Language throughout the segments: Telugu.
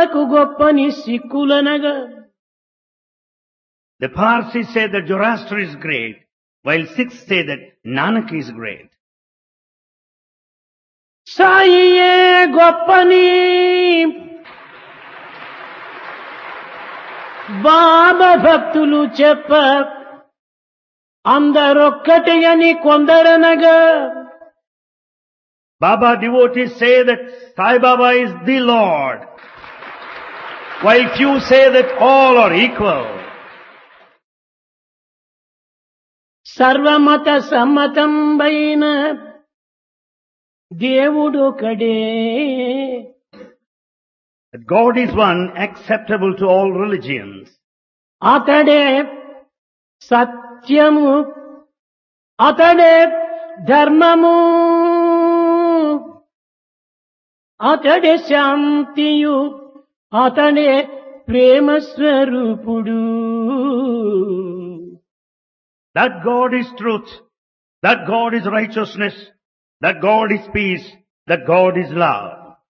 నానకు గొప్పని సిక్కులనగా The Parsis say that Zoroaster is great, while Sikhs say that Nanak is great. సాయియే గొప్పని బాబా భక్తులు చెప్ప అందరొక్కటి అని కొందరనగా Baba devotees say that Sai Baba is the Lord, while few say that all are equal. సర్వమత సమ్మతం పైన దేవుడు కడే That God is one acceptable to all religions. అతడే సత్యము అతడే ధర్మము అతడే శాంతియు అతడే ప్రేమ స్వరూపుడు That God is truth. That God is righteousness. That God is peace. That God is love.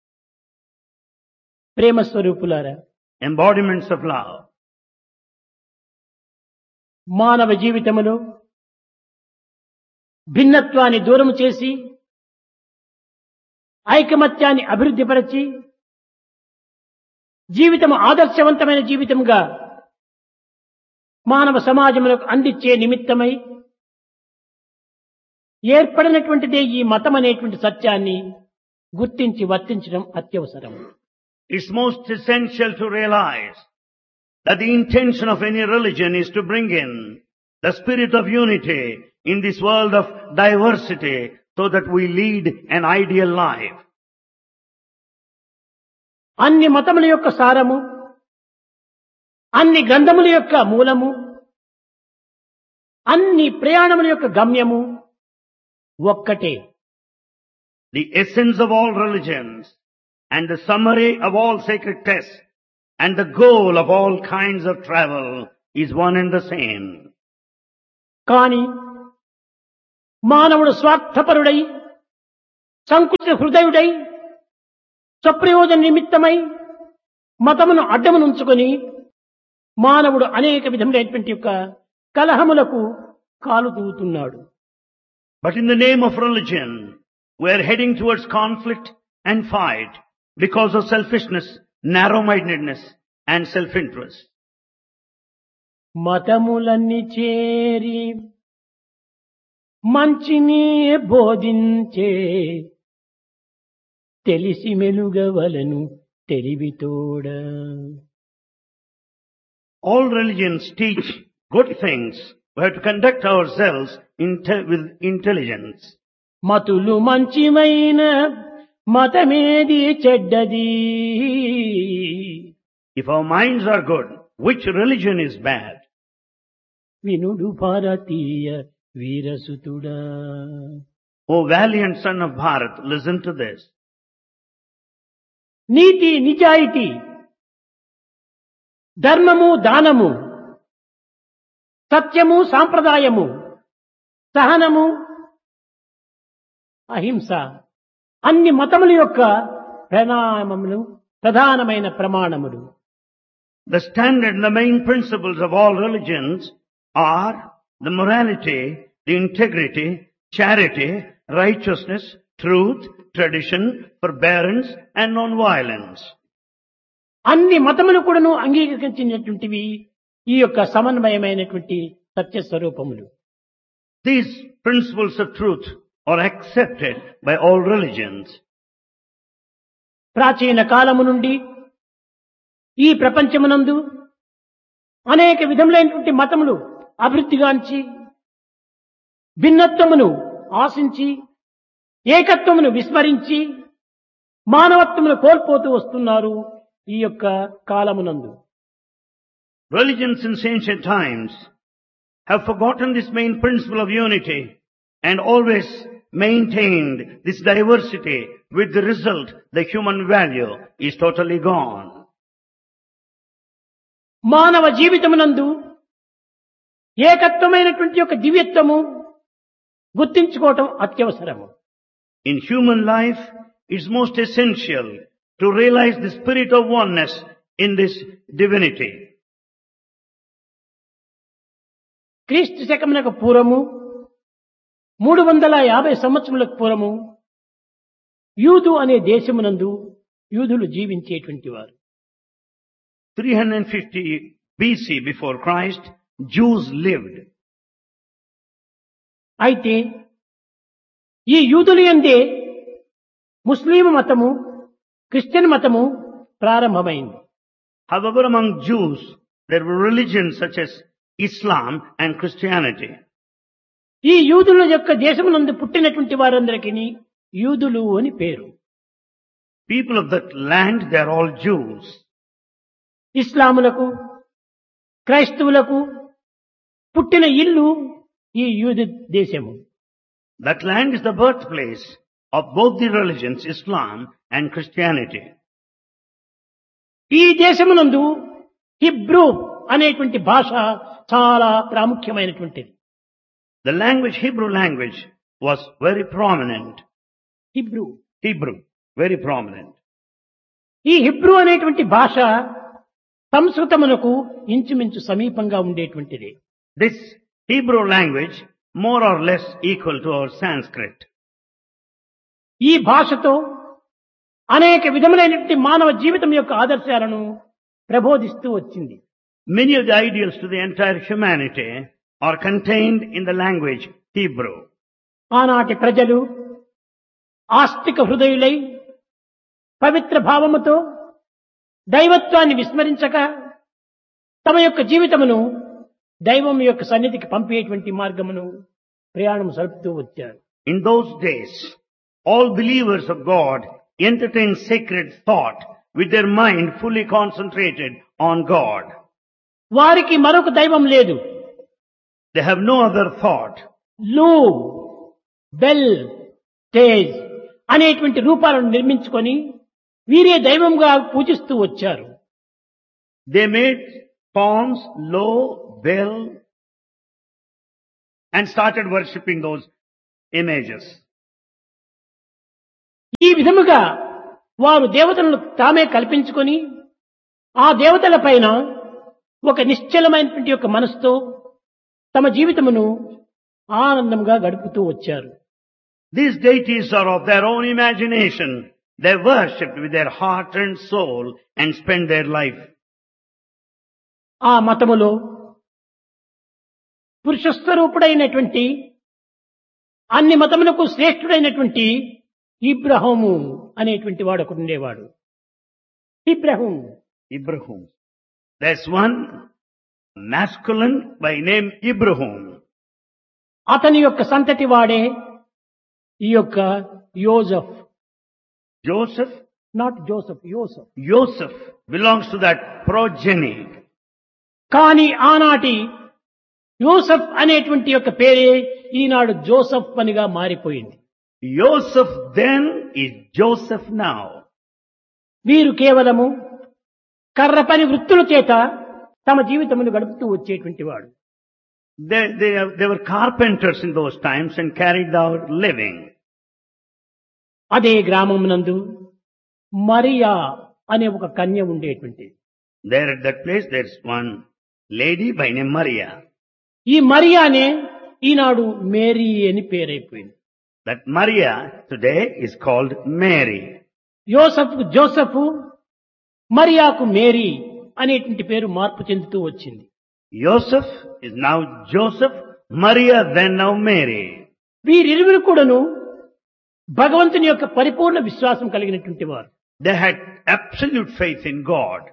ప్రేమ స్వరూపులారా Embodiments of love. మానవ జీవితములో భిన్నత్వాన్ని దూరం చేసి ఐకమత్యాన్ని అభివృద్ధిపరచి జీవితం ఆదర్శవంతమైన జీవితంగా మానవ సమాజములకు అందించే నిమిత్తమై ఏర్పడినటువంటిదే ఈ మతం అనేటువంటి సత్యాన్ని గుర్తించి వర్తించడం అత్యవసరం It's most essential to realize that the intention of any religion is to bring in the spirit of unity in this world of diversity so that we lead an ideal life. అన్ని మతముల యొక్క సారము అన్ని గ్రంథముల యొక్క మూలము అన్ని ప్రయాణముల యొక్క గమ్యము ఒక్కటే The essence of all religions and the summary of all sacred texts and the goal of all kinds of travel is one and the same. కాని మానవుడు స్వార్థపరుడై సంకుచిత హృదయుడై స్వప్రయోజన నిమిత్తమై మతమును అడ్డమునుంచుకొని మానవుడు అనేక విధములైనటువంటి యొక్క కలహములకు కాలు దూవుతున్నాడు But in the name of religion, we are heading towards conflict and fight because of selfishness, narrow-mindedness and self-interest. మతములన్నీ చేరి మంచిని బోధించే తెలిసి మెలుగవలను తెలివితోడ All religions teach good things. We have to conduct ourselves inte- with intelligence. మతులు మంచివైన మతమేది చెడ్డది If our minds are good, which religion is bad? వినుడు భారతీయ వీరసుతుడా O valiant son of Bharat, listen to this. నీతి నిజాయితీ ధర్మము దానము సత్యము సాంప్రదాయము సహనము అహింస అన్ని మతముల యొక్క ప్రణామములు ప్రధానమైన ప్రమాణములు The standard and the main principles of all religions are the morality, the integrity, charity, righteousness, truth, tradition, forbearance, and non-violence. అన్ని మతములు కూడాను అంగీకరించినటువంటివి ఈ యొక్క సమన్వయమైనటువంటి సత్య స్వరూపములు These principles of truth are accepted by all religions. ప్రాచీన కాలము నుండి ఈ ప్రపంచమునందు అనేక విధములైనటువంటి మతములు అభివృద్ధిగాంచి భిన్నత్వమును ఆశించి ఏకత్వమును విస్మరించి మానవత్వమును కోల్పోతూ వస్తున్నారు ఈ యొక్క కాలమునందు Religions in ancient times have forgotten this main principle of unity and always maintained this diversity with the result the human value is totally gone. మానవ జీవితమునందు ఏకత్వమైనటువంటి యొక్క దివ్యత్వము గుర్తించుకోవటం అత్యవసరము In human life, it's most essential to realize the spirit of oneness in this divinity. క్రీస్తు శకమునకు పూర్వము మూడు వందల యాభై సంవత్సరములకు పూర్వము యూదు అనే దేశమునందు యూదులు జీవించేటువంటి వారు 350 BC before Christ, Jews lived. అయితే ఈ యూదులు ఎందే ముస్లిం మతము క్రిస్టియన్ మతము ప్రారంభమైంది However, among Jews, there were religions such as Islam and Christianity. ఈ యూదుల యొక్క దేశమునందు పుట్టినటువంటి వారందరికీ యూదులు అని పేరు People of that land, they are all Jews. ఇస్లాములకు క్రైస్తవులకు పుట్టిన ఇల్లు ఈ యూదు దేశము That land is the birthplace of both the religions, Islam and Christianity. ఈ దేశమునందు హిబ్రూ అనేటువంటి భాష చాలా ప్రాముఖ్యమైనటువంటిది The language, Hebrew language, was very prominent. Hebrew Hebrew, very prominent. ఈ హిబ్రూ అనేటువంటి భాష సంస్కృతమునకు ఇంచుమించు సమీపంగా ఉండేటువంటిది This Hebrew language, more or less equal to our Sanskrit. ఈ భాషతో అనేక విధములైనటువంటి మానవ జీవితం యొక్క ఆదర్శాలను ప్రబోధిస్తూ వచ్చింది Many of the ideals to the entire humanity are contained in the language Hebrew. ఆనాటి ప్రజలు ఆస్తిక హృదయులై పవిత్ర భావముతో దైవత్వాన్ని విస్మరించక తమ యొక్క జీవితమును దైవం యొక్క సన్నిధికి పంపేటువంటి మార్గమును ప్రయాణం సరుపుతూ వచ్చారు In those days, all believers of God entertained sacred thought with their mind fully concentrated on God. వారికి మరొక దైవం లేదు They have no other thought. లూ బెల్ తేజ్ అనేటువంటి రూపాలను నిర్మించుకొని వీరే దైవంగా పూజిస్తూ వచ్చారు They made forms, low, bell, and started worshipping those images. ఈ విధముగా వారు దేవతలను తామే కల్పించుకొని ఆ దేవతల పైన ఒక నిశ్చలమైనటువంటి యొక్క మనసుతో తమ జీవితమును ఆనందంగా గడుపుతూ వచ్చారు These deities are of their own imagination. They worshipped with their heart and soul and spent their life. ఆ మతములో పురుషస్వరూపుడైనటువంటి అన్ని మతములకు శ్రేష్ఠుడైనటువంటి ఇబ్రహము అనేటువంటి వాడు ఒకడు ఉండేవాడు ఇబ్రహం Ibrahim. There's one masculine by name Ibrahim. అతని యొక్క సంతతి వాడే ఈ యొక్క యోజఫ్ Joseph, నాట్ జోసఫ్ యోసఫ్ Joseph belongs to that progeny. కానీ ఆనాటి యోసఫ్ అనేటువంటి యొక్క పేరే ఈనాడు జోసఫ్ పనిగా మారిపోయింది Joseph then is Joseph now. వీరు కేవలము కర్ర పని వృత్తుల చేత తమ జీవితమును గడుపుతూ వచ్చేటువంటి వాడు They, they, they were carpenters in those times and carried out living. అదే గ్రామమునందు మరియా అనే ఒక కన్య ఉండేటువంటి There at that place there's one lady by name Maria. ఈ మరియానే ఈనాడు మేరీ అని పేరైపోయింది That Maria today is called Mary. యోసఫ్ జోసఫ్ మరియాకు మేరీ అనేటువంటి పేరు మార్పు చెందుతూ వచ్చింది Joseph is now Joseph, Maria then now Mary. వీరిరువురు కూడాను భగవంతుని యొక్క పరిపూర్ణ విశ్వాసం కలిగినటువంటి వారు They had absolute faith in God.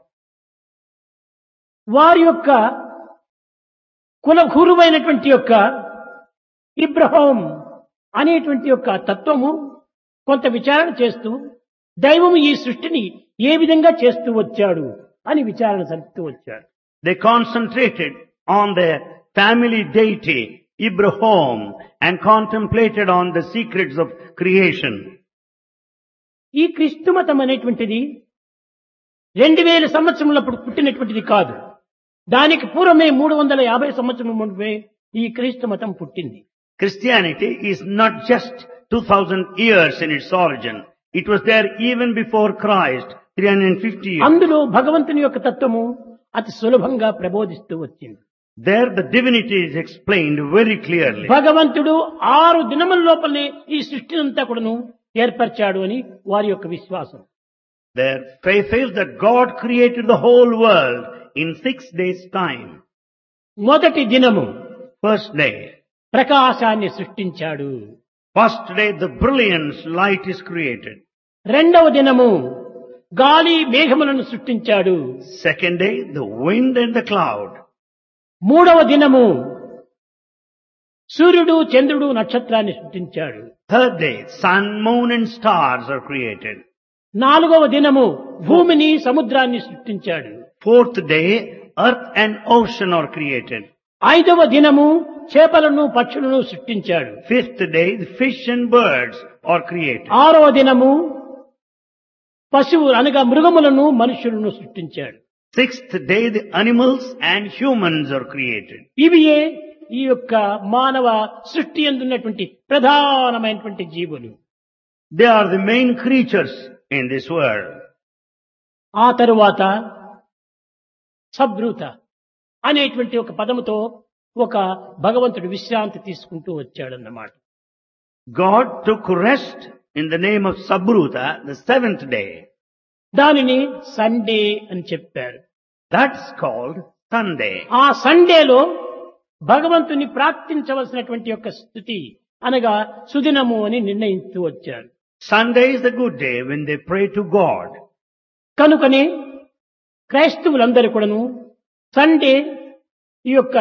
వారి యొక్క కులగురువైనటువంటి యొక్క ఇబ్రహం అనేటువంటి యొక్క తత్వము కొంత విచారణ చేస్తూ దైవము ఈ సృష్టిని ఏ విధంగా చేస్తూ వచ్చాడు అని విచారణ జరుపుతూ వచ్చాడు They concentrated on their family deity, Ibrahim, and contemplated on the secrets of creation. ఈ క్రీస్తు మతం అనేటువంటిది రెండు వేల సంవత్సరములప్పుడు పుట్టినటువంటిది కాదు దానికి పూర్వమే మూడు వందల యాభై సంవత్సరం మునిపే ఈ క్రీస్తు మతం పుట్టింది Christianity is not just 2000 years in its origin. It was there even before Christ, 350 years. అందులో భగవంతుని యొక్క తత్వము అతి సులభంగా ప్రబోధిస్తూ వచ్చింది There the divinity is explained very clearly. భగవంతుడు ఆరు దినముల లోపలనే ఈ సృష్టినంతా కూడాను ఏర్పరిచాడు అని వారి యొక్క విశ్వాసం Their faith is that God created the whole world in six days time. మొదటి దినము First day. ప్రకాశాన్ని సృష్టించాడు First day the brilliance light is created. రెండవ దినము గాలి మేఘములను సృష్టించాడు Second day the wind and the cloud. మూడవ దినము సూర్యుడు చంద్రుడు నక్షత్రాన్ని సృష్టించాడు Third day sun, moon and stars are created. నాలుగవ దినము భూమిని సముద్రాన్ని సృష్టించాడు Fourth day earth and ocean are created. ఐదవ దినము చేపలను పక్షులను సృష్టించాడు Fifth day the fish and birds are created. ఆరవ దినము పశువు అనగా మృగములను మనుషులను సృష్టించాడు Sixth day the animals and humans are created. ఇవియే ఈ యొక్క మానవ సృష్టి ఎందున్నటువంటి ప్రధానమైనటువంటి జీవులు They are the main creatures in this world. ఆ తరువాత సబ్రూత అనేటువంటి ఒక పదముతో ఒక భగవంతుడు విశ్రాంతి తీసుకుంటూ వచ్చాడన్నమాట God took rest in the name of Sabruta the seventh day. దానిని సండే అని చెప్పారు That's called Sunday. ఆ సండేలో భగవంతుని ప్రార్థించవలసినటువంటి యొక్క స్థుతి అనగా సుదినము అని నిర్ణయిస్తూ వచ్చారు Sunday is the good day when they pray to God. కనుకనే క్రైస్తవులందరూ కూడాను సండే ఈ యొక్క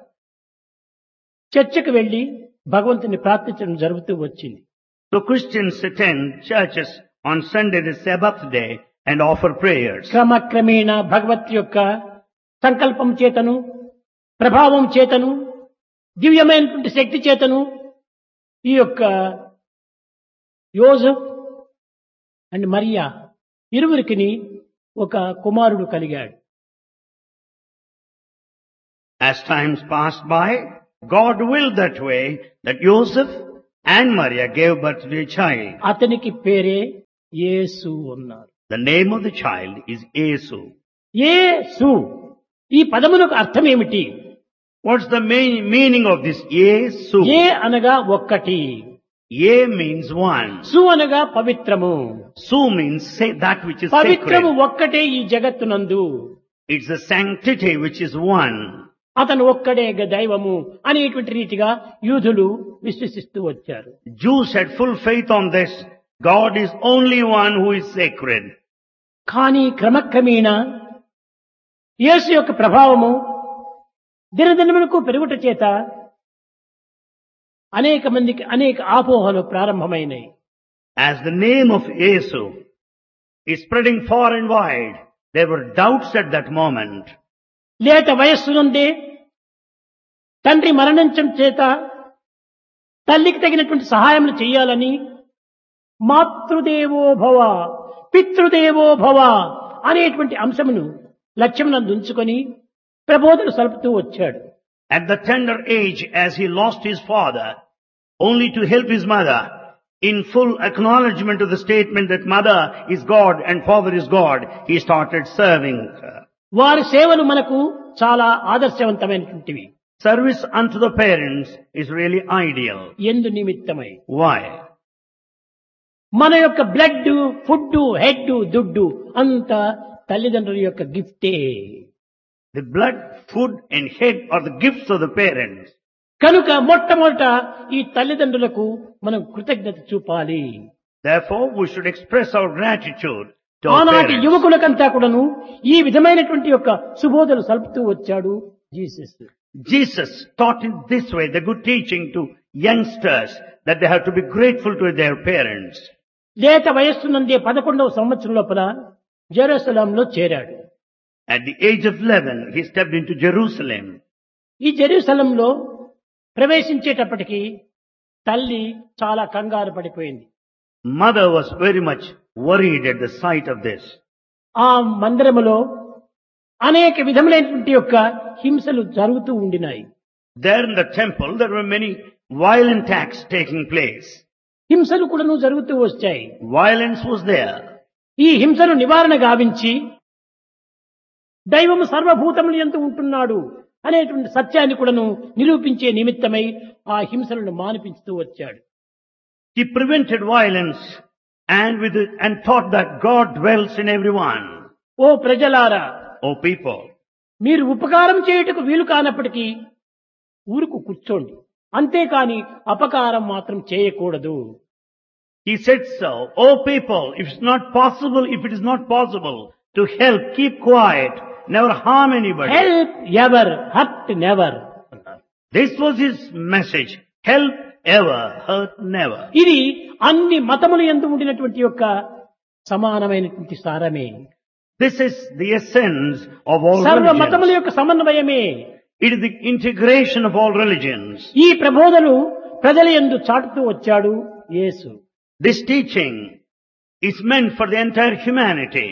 చర్చకు వెళ్లి భగవంతుని ప్రార్థించడం జరుగుతూ వచ్చింది So Christians attend churches on Sunday, the Sabbath day, and offer prayers. క్రమక్రమేణ భగవత్ యొక్క సంకల్పం చేతను ప్రభావం చేతను దివ్యమైనటువంటి శక్తి చేతను ఈ యొక్క యోజఫ్ అండ్ మరియా ఇరువురికి ఒక కుమారుడు కలిగాడు As times passed by, God willed that way that Joseph and Maria gave birth to a child. అతనికి పేరే యేసు ఉన్నారు The name of the child is Yesu. యేసు ఈ పదములకు అర్థం ఏమిటి What's the main meaning of this Yesu? ఏ అనగా ఒక్కటి Ye means one. సు అనగా పవిత్రము Su means say that which is పవిత్రము sacred. ఒక్కటే ఈ జగత్తునందు It's the sanctity which is one. అతను ఒక్కడే గ దైవము అనేటువంటి రీతిగా యూదులు విశ్వసిస్తూ వచ్చారు Jews had full faith on this. God is only one who is sacred. కానీ క్రమక్రమేణా యేసు యొక్క ప్రభావము దినదినములకు పెరుగుట చేత అనేక మందికి అనేక ఆపోహలు ప్రారంభమైనాయి As the name of Yesu is spreading far and wide, there were doubts at that moment. లేత వయస్సునుందే తండ్రి మరణించడం చేత తల్లికి తగినటువంటి సహాయములు చేయాలని మాతృదేవో భవ పితృదేవో భవ అనేటువంటి అంశమును లక్ష్యమునందు ఉంచుకొని ప్రబోధన సలుపుతూ వచ్చాడు At the tender age, as he lost his father, only to help his mother, in full acknowledgement of the statement that mother is God and father is God, he started serving her. వారి సేవలు మనకు చాలా ఆదర్శవంతమైనటువంటివి Service unto the parents is really ideal. ఎందు నిమిత్తమై Why? మన యొక్క బ్లడ్ ఫుడ్ హెడ్ దుడ్డు అంత తల్లిదండ్రుల యొక్క గిఫ్టే The blood, food and head are the gifts of the parents. కనుక మొట్టమొదట ఈ తల్లిదండ్రులకు మనం కృతజ్ఞత చూపాలి Therefore, we should express our gratitude to our ఆనాటి parents. యువకులకంతా కూడాను ఈ విధమైనటువంటి యొక్క సుబోధలు సలుపుతూ వచ్చాడు Jesus Jesus taught in this way the good teaching to youngsters that they have to be grateful to their parents. లేత వయస్సు నందే పదకొండవ సంవత్సరం లోపల జెరూసలంలో చేరాడు At the age of 11, he stepped into Jerusalem. ఈ జెరూసలంలో ప్రవేశించేటప్పటికి తల్లి చాలా కంగారు పడిపోయింది Mother was very much worried at the sight of this. ఆ మందిరములో అనేక విధములైనటువంటి యొక్క హింసలు జరుగుతూ ఉండినాయి There in the temple, there were many violent acts taking place. హింసలు కూడాను జరుగుతూ వచ్చాయి Violence was there. ఈ హింసను నివారణ గావించి దైవము సర్వభూతములు ఎంత ఉంటున్నాడు అనేటువంటి సత్యాన్ని కూడాను నిరూపించే నిమిత్తమై ఆ హింసలను మానిపించుతూ వచ్చాడు He prevented violence and with it, and taught that God dwells in everyone. ఓ ప్రజలారా O people, మీరు ఉపకారం చేయుటకు వీలు కానప్పటికీ ఊరుకు కూర్చోండి అంతేకాని అపకారం మాత్రం చేయకూడదు he said so. O people, if it's not possible, if it is not possible to help, keep quiet, never harm anybody. Help ever hurt never This was his message. Help ever, hurt never. ఇది అన్ని మతములు ఎందు ఉండినటువంటి యొక్క సమానమైనటువంటి సారమే This is the essence of all సర్వ మతముల religions. యొక్క సమన్వయమే It is the integration of all religions. ఈ ప్రబోధను ప్రజల ఎందు చాటుతూ వచ్చాడు యేసు This teaching is meant for the entire humanity.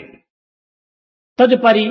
తదుపరి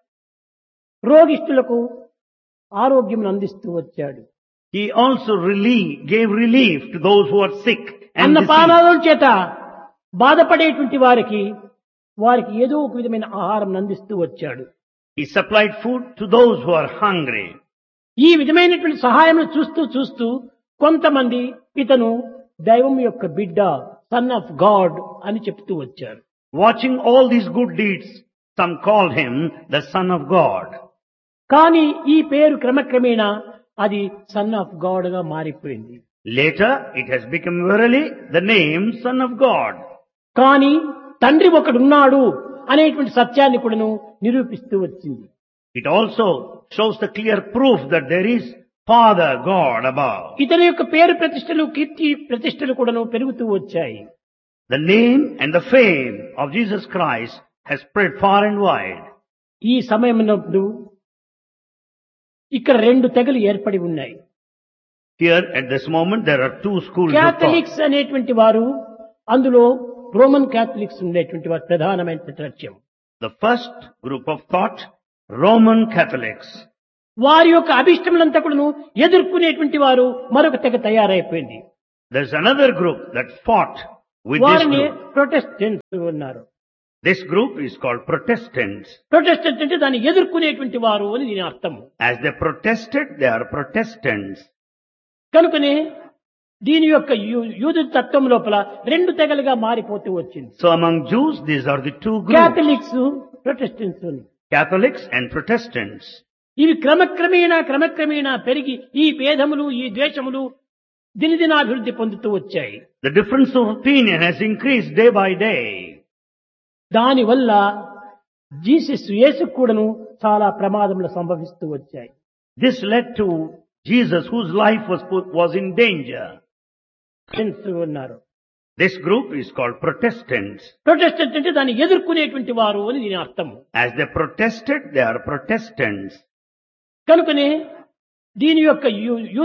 రోగిష్ఠులకు ఆరోగ్యం అందిస్తూ వచ్చాడు He also relief, gave relief to those who are sick and diseased. అన్నపానాదుల చేత బాధపడేటువంటి వారికి వారికి ఏదో ఒక విధమైన ఆహారం అందిస్తూ వచ్చాడు He supplied food to those who are hungry. ఈ విధమైనటువంటి సహాయం చూస్తూ చూస్తూ కొంతమంది ఇతను దైవం యొక్క బిడ్డ సన్ ఆఫ్ గాడ్ అని చెప్తూ వచ్చారు Watching all these good deeds, some called him the Son of God. కానీ ఈ పేరు క్రమక్రమేణా అది సన్ ఆఫ్ గాడ్ గా మారిపోయింది Later, it has become verily the name Son of God. కానీ తండ్రి ఒకడున్నాడు అనేటువంటి సత్యాన్ని కూడాను నిరూపిస్తూ వచ్చింది It also shows the clear proof that there is Father God above. ఇతని యొక్క పేరు ప్రతిష్టలు కీర్తి ప్రతిష్టలు కూడాను పెరుగుతూ వచ్చాయి The name and the fame of Jesus Christ has spread far and wide. ఈ సమయమునప్పుడు ఇక్కడ రెండు తెగలు ఏర్పడి ఉన్నాయి Here at this moment there are two schools of thought. Catholics అనేటువంటి వారు అందులో రోమన్ క్యాథలిక్స్ ఉండేటువంటి వారు ప్రధానమైనటువంటి లక్ష్యం The first group of thought, Roman Catholics. వారి యొక్క అభిష్టములంతా కూడాను ఎదుర్కొనేటువంటి వారు మరొక తెగ తయారైపోయింది There's another group that fought with this వారిని group. ప్రొటెస్టెంట్స్ ఉన్నారు This group is called Protestants. Protestant అంటే దాన్ని ఎదుర్కొనేటువంటి వారు అని దీని అర్థం As they protested, they are Protestants. కనుకనే దీని యొక్క యూ- యూదు తత్వం లోపల రెండు తెగలుగా మారిపోతూ వచ్చింది So among Jews, these are the two groups. Catholics Protestants అని. Catholics and Protestants. ఇవి క్రమక్రమేణా క్రమక్రమేణా పెరిగి ఈ భేదములు ఈ ద్వేషములు దినదినాభివృద్ధి పొందుతూ వచ్చాయి The difference of opinion has increased day by day. దానివల్ల జీసస్ యేసు కూడాను చాలా ప్రమాదములు సంభవిస్తూ వచ్చాయి This led to Jesus, whose life was put, was in danger. Protestants ఉన్నారు This group is called Protestants. Protestant అంటే దాన్ని ఎదుర్కొనేటువంటి వారు అని దీని అర్థం As they protested, they are Protestants. కనుకనే దీని యొక్క యూ-